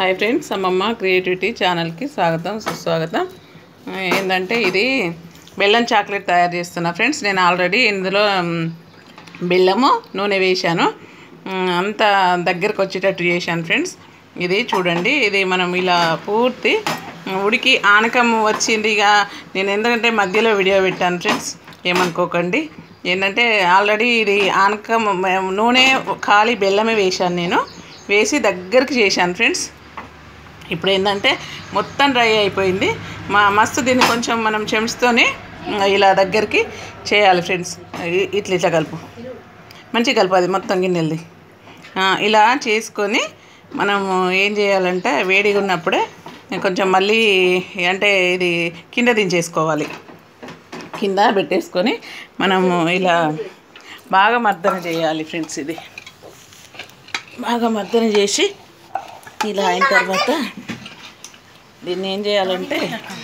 hi friends అమ్మమ్మ creativity ఛానల్కి స్వాగతం సుస్వాగతం ఆ, ఏంటంటే ఇది బెల్లం చాక్లెట్ తయారు చేస్తున్నా ఫ్రెండ్స్ నేను ఆల్రెడీ ఇందులో మ్, బెల్లము నూనె వేశాను మ్, అంత దగ్గరకు వచ్చేటట్టు చేశాను ఫ్రెండ్స్ ఇది చూడండి ఇది మనం ఇలా పూర్తి మ్, ఉడికి ఆనకం వచ్చింది ఇక నేను ఎందుకంటే మధ్యలో వీడియో పెట్టాను ఫ్రెండ్స్ ఏమనుకోకండి ఏంటంటే ఆల్రెడీ ఇది ఆనకం మ- నూనె ఖాళీ బెల్లమే వేశాను నేను వేసి దగ్గరికి చేశాను ఫ్రెండ్స్ ఇప్పుడు ఏంటంటే మొత్తం డ్రై అయిపోయింది మా మస్తు దీన్ని కొంచెం మనం చెంచుతోనే ఇలా దగ్గరికి చేయాలి ఫ్రెండ్స్ ఇ- ఇట్లా ఇట్లా కలుపు మంచిగా కలుపు అది మొత్తం గిన్నెలది ఆ, ఇలా చేసుకొని మనము ఏం చేయాలంటే వేడిగా ఉన్నప్పుడే కొంచెం మళ్ళీ అంటే ఇది కింద దించేసుకోవాలి కింద పెట్టేసుకొని మనము ఇలా బాగా మర్దన చేయాలి ఫ్రెండ్స్ ఇది బాగా మర్దన చేసి ఇలా అయిన తర్వాత దీన్ని ఏం చేయాలంటే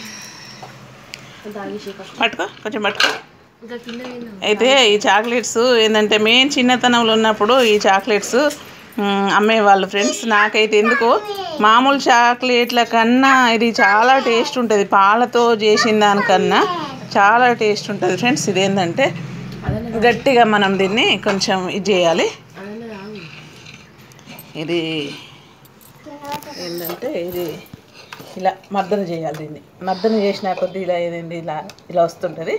పట్టుకో కొంచెం పట్టుకో అయితే ఈ చాక్లెట్స్ ఏంటంటే మేము చిన్నతనంలో ఉన్నప్పుడు ఈ చాక్లెట్స్ మ్, అమ్మేవాళ్ళు ఫ్రెండ్స్ నాకైతే ఎందుకో మామూలు చాక్లెట్ల కన్నా ఇది చాలా టేస్ట్ ఉంటుంది పాలతో చేసిన దానికన్నా చాలా టేస్ట్ ఉంటుంది ఫ్రెండ్స్ ఇది ఏంటంటే గట్టిగా మనం దీన్ని కొంచెం ఇది చేయాలి ఇది ఏంటంటే ఇది ఇలా మర్దన చేయాలి దీన్ని మర్దన చేసిన కొద్దీ ఇలా ఏదండి ఇలా ఇలా వస్తుంటుంది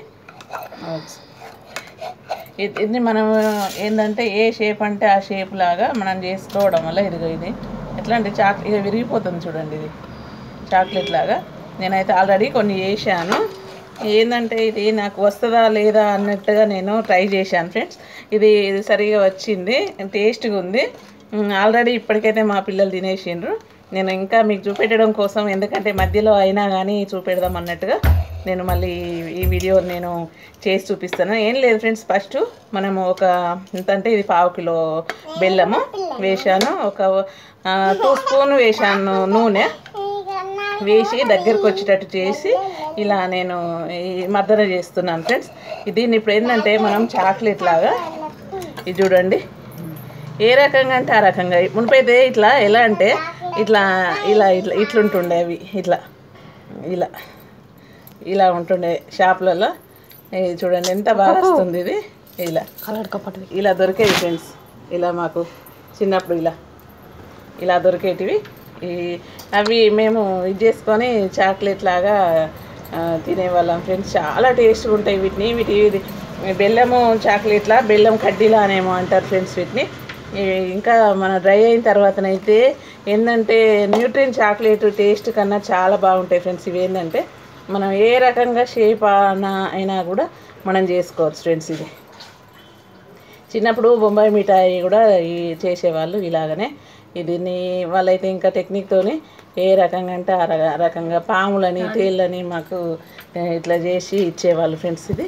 ఇది ఇది మనం ఏంటంటే ఏ షేప్ అంటే ఆ షేప్ లాగా మనం చేసుకోవడం వల్ల ఇదిగో ఇది ఎట్లా అంటే చాక్ ఇక విరిగిపోతుంది చూడండి ఇది చాక్లెట్ లాగా నేనైతే ఆల్రెడీ కొన్ని చేశాను ఏంటంటే ఇది నాకు వస్తుందా లేదా అన్నట్టుగా నేను ట్రై చేశాను ఫ్రెండ్స్ ఇది ఇది సరిగా వచ్చింది టేస్ట్గా ఉంది ఆల్రెడీ ఇప్పటికైతే మా పిల్లలు తినేసిండ్రు నేను ఇంకా మీకు చూపెట్టడం కోసం ఎందుకంటే మధ్యలో అయినా కానీ చూపెడదాం అన్నట్టుగా నేను మళ్ళీ ఈ వీడియో నేను చేసి చూపిస్తాను ఏం లేదు ఫ్రెండ్స్ ఫస్ట్ మనము ఒక ఎంత అంటే ఇది పావు కిలో బెల్లము వేశాను ఒక టూ స్పూన్ వేశాను నూనె వేసి దగ్గరకు వచ్చేటట్టు చేసి ఇలా నేను ఈ మద్దన చేస్తున్నాను ఫ్రెండ్స్ దీన్ని ఇప్పుడు ఏంటంటే మనం చాక్లెట్ లాగా ఇది చూడండి ఏ రకంగా అంటే ఆ రకంగా మునిపైతే ఇట్లా ఎలా అంటే ఇట్లా ఇలా ఇట్లా ఇట్లుంటుండే అవి ఇట్లా ఇలా ఇలా ఉంటుండే షాపులలో ఇది చూడండి ఎంత బాగా వస్తుంది ఇది ఇలా ఇలా దొరికేది ఫ్రెండ్స్ ఇలా మాకు చిన్నప్పుడు ఇలా ఇలా దొరికేటివి ఈ అవి మేము ఇది చేసుకొని చాక్లెట్ లాగా ఆ, తినేవాళ్ళం ఫ్రెండ్స్ చాలా టేస్ట్గా ఉంటాయి వీటిని వీటి ఇది బెల్లము చాక్లెట్లా బెల్లం కడ్డీలా అనేమో అంటారు ఫ్రెండ్స్ వీటిని ఇవి ఇంకా మన డ్రై అయిన తర్వాతనైతే ఏంటంటే న్యూట్రిన్ చాక్లెట్ టేస్ట్ కన్నా చాలా బాగుంటాయి ఫ్రెండ్స్ ఇవి ఏంటంటే మనం ఏ రకంగా షేప్ అయినా అయినా కూడా మనం చేసుకోవచ్చు ఫ్రెండ్స్ ఇది చిన్నప్పుడు బొంబాయి మిఠాయి కూడా ఈ చేసేవాళ్ళు ఇలాగనే దీన్ని వాళ్ళైతే ఇంకా టెక్నిక్తోని ఏ రకంగా అంటే ఆ రక- రకంగా పాములని తేళ్ళని మాకు ఆ, ఇట్లా చేసి ఇచ్చేవాళ్ళు ఫ్రెండ్స్ ఇది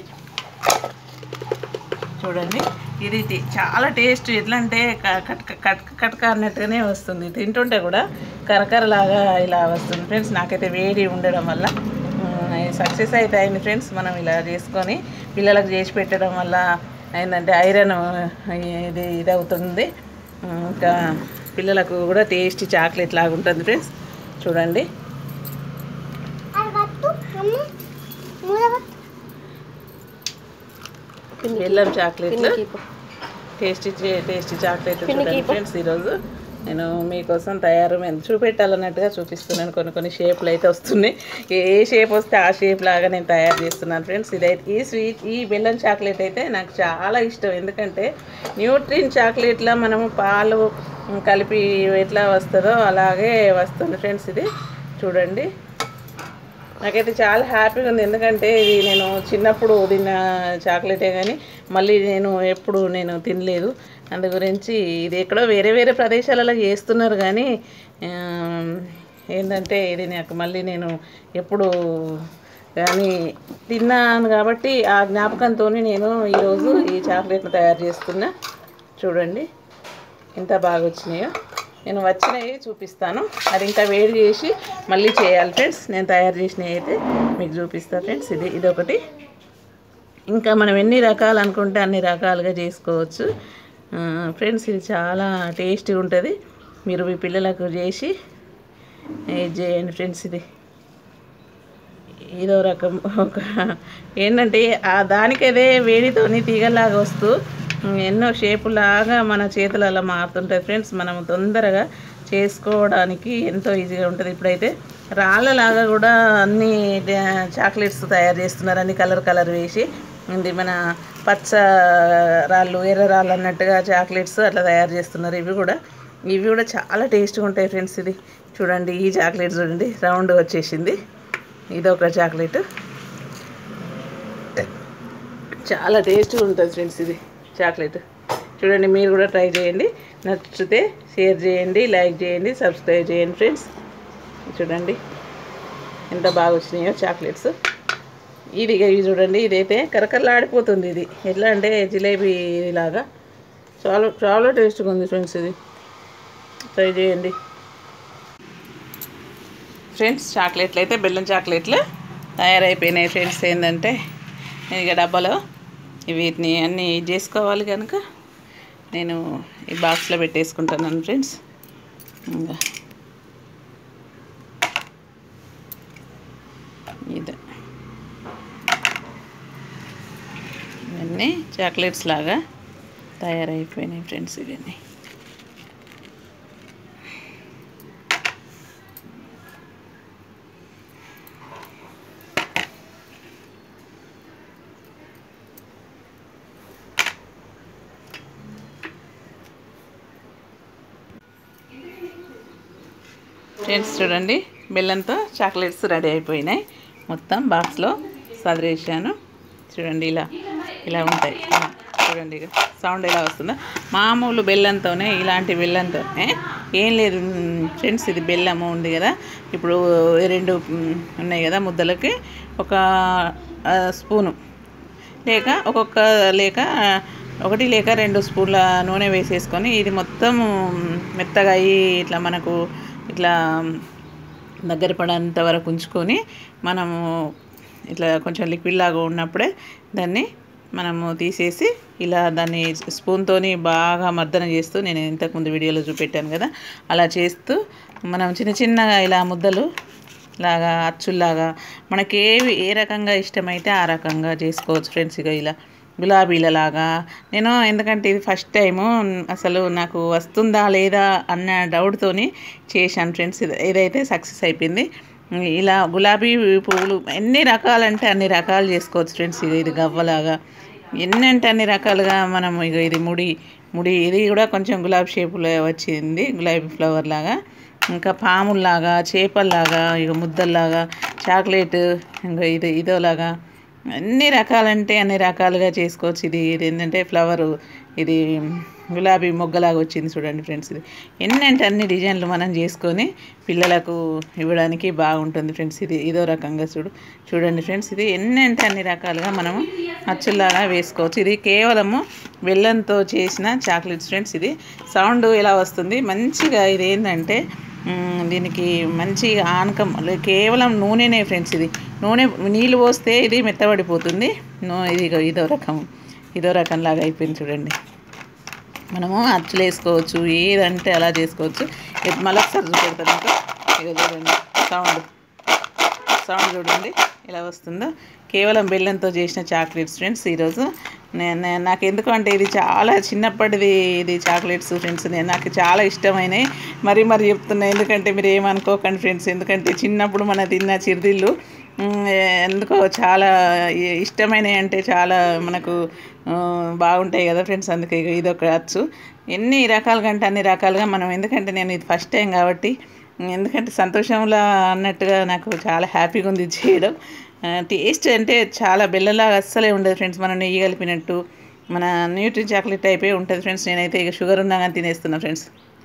చూడండి ఇది టి- చాలా టేస్ట్ ఎట్లా అంటే క- కట్క కట్క కట్క అన్నట్టుగానే వస్తుంది తింటుంటే కూడా కరకరలాగా ఇలా వస్తుంది ఫ్రెండ్స్ నాకైతే వేడి ఉండడం వల్ల సక్సెస్ అయితే అయింది ఫ్రెండ్స్ మనం ఇలా చేసుకొని పిల్లలకు చేసి పెట్టడం వల్ల ఏంటంటే ఐరన్ ఇది ఇది అవుతుంది ఉమ్, ఇంకా పిల్లలకు కూడా టేస్టీ చాక్లెట్ లాగా ఉంటుంది ఫ్రెండ్స్ చూడండి బెల్లం చాక్లెట్లు టేస్టీ చే- టేస్టీ చాక్లెట్ చూడండి ఫ్రెండ్స్ ఈరోజు నేను మీకోసం తయారు నేను చూపెట్టాలన్నట్టుగా చూపిస్తున్నాను కొన్ని కొన్ని షేప్లు అయితే వస్తున్నాయి ఏ షేప్ వస్తే ఆ షేప్ లాగా నేను తయారు చేస్తున్నాను ఫ్రెండ్స్ ఇదైతే ఈ స్వీట్ ఈ బెల్లం చాక్లెట్ అయితే నాకు చాలా ఇష్టం ఎందుకంటే న్యూట్రిన్ చాక్లెట్లో మనము పాలు కలిపి ఎట్లా వస్తుందో అలాగే వస్తుంది ఫ్రెండ్స్ ఇది చూడండి నాకైతే చాలా హ్యాపీగా ఉంది ఎందుకంటే ఇది నేను చిన్నప్పుడు తిన్న చాక్లెటే కానీ మళ్ళీ నేను ఎప్పుడు నేను తినలేదు అందు గురించి ఇది ఎక్కడో వేరే వేరే ప్రదేశాలలో చేస్తున్నారు కానీ ఆ, ఏంటంటే ఇది నాకు మళ్ళీ నేను ఎప్పుడు కానీ తిన్నాను కాబట్టి ఆ జ్ఞాపకంతో నేను ఈరోజు ఈ చాక్లెట్ను తయారు చేస్తున్నా చూడండి ఎంత బాగా వచ్చినాయో నేను వచ్చినవి చూపిస్తాను అది ఇంకా వేడి చేసి మళ్ళీ చేయాలి ఫ్రెండ్స్ నేను తయారు చేసినవి అయితే మీకు చూపిస్తాను ఫ్రెండ్స్ ఇది ఇది ఒకటి ఇంకా మనం ఎన్ని రకాలు అనుకుంటే అన్ని రకాలుగా చేసుకోవచ్చు ఫ్రెండ్స్ ఇది చాలా టేస్టీగా ఉంటుంది మీరు మీ పిల్లలకు చేసి ఇది చేయండి ఫ్రెండ్స్ ఇది ఇదో రకం ఒక ఏంటంటే ఆ దానికదే వేడితోని తీగలాగా వస్తూ ఎన్నో షేపులాగా మన చేతులలో మారుతుంటాయి ఫ్రెండ్స్ మనం తొందరగా చేసుకోవడానికి ఎంతో ఈజీగా ఉంటుంది ఇప్పుడైతే రాళ్ళలాగా కూడా అన్ని డా- చాక్లెట్స్ తయారు చేస్తున్నారు అన్ని కలర్ కలర్ వేసి ఇది మన పచ్చ రాళ్ళు ఎర్ర రాళ్ళు అన్నట్టుగా చాక్లెట్స్ అట్లా తయారు చేస్తున్నారు ఇవి కూడా ఇవి కూడా చాలా టేస్ట్గా ఉంటాయి ఫ్రెండ్స్ ఇది చూడండి ఈ చాక్లెట్ చూడండి రౌండ్ వచ్చేసింది ఇదొక చాక్లెట్ చాలా టేస్ట్గా ఉంటుంది ఫ్రెండ్స్ ఇది చాక్లెట్ చూడండి మీరు కూడా ట్రై చేయండి నచ్చితే షేర్ చేయండి లైక్ చేయండి సబ్స్క్రైబ్ చేయండి ఫ్రెండ్స్ చూడండి ఎంత బాగా వచ్చినాయో చాక్లెట్స్ ఇది ఇక ఇది చూడండి ఇదైతే కరకరలాడిపోతుంది ఇది ఎట్లా అంటే జిలేబీ లాగా చాలా చాలా టేస్ట్గా ఉంది ఫ్రెండ్స్ ఇది ట్రై చేయండి ఫ్రెండ్స్ చాక్లెట్లు అయితే బెల్లం చాక్లెట్లు తయారైపోయినాయి ఫ్రెండ్స్ ఏంటంటే నేను ఇక డబ్బాలో వీటిని అన్నీ ఇది చేసుకోవాలి కనుక నేను ఈ బాక్స్లో పెట్టేసుకుంటున్నాను ఫ్రెండ్స్ ఇంకా ఇది ఇవన్నీ చాక్లెట్స్ లాగా తయారైపోయినాయి ఫ్రెండ్స్ ఇవన్నీ ఫ్రెండ్స్ చూడండి బెల్లంతో చాక్లెట్స్ రెడీ అయిపోయినాయి మొత్తం బాక్స్లో సదిరేసాను చూడండి ఇలా ఇలా ఉంటాయి ఇలా చూడండి ఇక సౌండ్ ఎలా వస్తుందో మామూలు బెల్లంతోనే ఇలాంటి బెల్లంతోనే ఏం లేదు మ్, ఫ్రెండ్స్ ఇది బెల్లము ఉంది కదా ఇప్పుడు రెండు మ్, ఉన్నాయి కదా ముద్దలకి ఒక ఆ, స్పూను లేక ఒక్కొక్క లేక ఒకటి లేక రెండు స్పూన్ల నూనె వేసేసుకొని ఇది మొత్తం మెత్తగా అయ్యి ఇట్లా మనకు ఇట్లా దగ్గర పడేంత వరకు ఉంచుకొని మనము ఇట్లా కొంచెం లిక్విడ్ లాగా ఉన్నప్పుడే దాన్ని మనము తీసేసి ఇలా దాన్ని స్పూన్తోని బాగా మర్దన చేస్తూ నేను ఇంతకుముందు వీడియోలో చూపెట్టాను కదా అలా చేస్తూ మనం చిన్న చిన్నగా ఇలా ముద్దలు లాగా అచ్చుల్లాగా మనకి ఏవి ఏ రకంగా ఇష్టమైతే ఆ రకంగా చేసుకోవచ్చు ఫ్రెండ్స్ ఇక ఇలా గులాబీలలాగా నేను ఎందుకంటే ఇది ఫస్ట్ టైము అసలు నాకు వస్తుందా లేదా అన్న డౌట్తోని చేశాను ఫ్రెండ్స్ ఇది ఇదైతే సక్సెస్ అయిపోయింది ఇలా గులాబీ పువ్వులు ఎన్ని రకాలంటే అన్ని రకాలు చేసుకోవచ్చు ఫ్రెండ్స్ ఇది ఇది గవ్వలాగా ఎన్ని అంటే అన్ని రకాలుగా మనం ఇక ఇది ముడి ముడి ఇది కూడా కొంచెం గులాబీ షేపులో వచ్చింది గులాబీ ఫ్లవర్ లాగా ఇంకా పాముల్లాగా చేపల్లాగా ఇక ముద్దల్లాగా చాక్లెట్ ఇంకా ఇది ఇదోలాగా అన్ని రకాలంటే అన్ని రకాలుగా చేసుకోవచ్చు ఇది ఇది ఏంటంటే ఫ్లవరు ఇది గులాబీ మొగ్గలాగా వచ్చింది చూడండి ఫ్రెండ్స్ ఇది ఎన్ని అంటే అన్ని డిజైన్లు మనం చేసుకొని పిల్లలకు ఇవ్వడానికి బాగుంటుంది ఫ్రెండ్స్ ఇది ఇదో రకంగా చూడు చూడండి ఫ్రెండ్స్ ఇది ఎన్ని అంటే అన్ని రకాలుగా మనము అచ్చుల్లాగా వేసుకోవచ్చు ఇది కేవలము బెల్లంతో చేసిన చాక్లెట్స్ ఫ్రెండ్స్ ఇది సౌండ్ ఎలా వస్తుంది మంచిగా ఇది ఏంటంటే మ్, దీనికి మంచి ఆనకం లే- కేవలం నూనెనే ఫ్రెండ్స్ ఇది నూనె నీళ్ళు పోస్తే ఇది మెత్తబడిపోతుంది నూ ఇది ఇగో ఇదో రకం ఇదో రకంలాగా అయిపోయింది చూడండి మనము అచ్చులు వేసుకోవచ్చు ఏదంటే అలా చేసుకోవచ్చు ఇది మళ్ళీ ఒకసారి చూపెడతాను ఇంకా ఇక చూడండి సౌండ్ సౌండ్ చూడండి ఎలా వస్తుందో కేవలం బెల్లంతో చేసిన చాక్లెట్స్ ఫ్రెండ్స్ ఈరోజు నేను నాకు ఎందుకు అంటే ఇది చాలా చిన్నప్పటిది ఇది చాక్లెట్స్ ఫ్రెండ్స్ నేను నాకు చాలా ఇష్టమైనవి మరీ మరి చెప్తున్నా ఎందుకంటే మీరు ఏమనుకోకండి ఫ్రెండ్స్ ఎందుకంటే చిన్నప్పుడు మన తిన్న చిరుదిళ్ళు మ్, ఎందుకో చాలా ఇ- ఇష్టమైనవి అంటే చాలా మనకు ఆ, బాగుంటాయి కదా ఫ్రెండ్స్ అందుకే ఇగ ఇది ఒక అచ్చు ఎన్ని రకాలుగా అంటే అన్ని రకాలుగా మనం ఎందుకంటే నేను ఇది ఫస్ట్ టైం కాబట్టి ఎందుకంటే సంతోషంలో అన్నట్టుగా నాకు చాలా హ్యాపీగా ఉంది ఇది చేయడం టేస్ట్ అంటే చాలా బెల్లలాగా అస్సలే ఉండదు ఫ్రెండ్స్ మనం నెయ్యి కలిపినట్టు మన న్యూట్రీ చాక్లెట్ అయిపోయి ఉంటుంది ఫ్రెండ్స్ నేనైతే ఇక షుగర్ ఉన్నా కానీ తినేస్తున్నా ఫ్రెండ్స్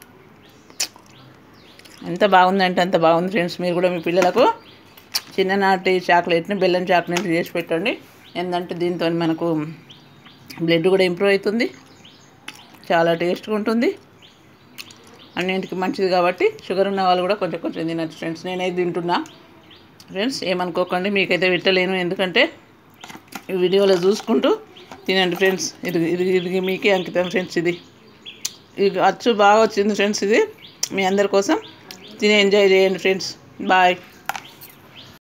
ఎంత బాగుందంటే అంత బాగుంది ఫ్రెండ్స్ మీరు కూడా మీ పిల్లలకు చిన్ననాటి చాక్లెట్ని బెల్లం చాక్లెట్ చేసి పెట్టండి ఏంటంటే దీంతో మనకు బ్లడ్ కూడా ఇంప్రూవ్ అవుతుంది చాలా టేస్ట్గా ఉంటుంది అన్నింటికి మంచిది కాబట్టి షుగర్ ఉన్న వాళ్ళు కూడా కొంచెం కొంచెం తినచ్చు ఫ్రెండ్స్ నేనైతే తింటున్నా ఫ్రెండ్స్ ఏమనుకోకండి మీకైతే పెట్టలేను ఎందుకంటే ఈ వీడియోలో చూసుకుంటూ తినండి ఫ్రెండ్స్ ఇది ఇది ఇది మీకే అంకితం ఫ్రెండ్స్ ఇది ఇది అచ్చు బాగా వచ్చింది ఫ్రెండ్స్ ఇది మీ అందరి కోసం తిని ఎంజాయ్ చేయండి ఫ్రెండ్స్ బాయ్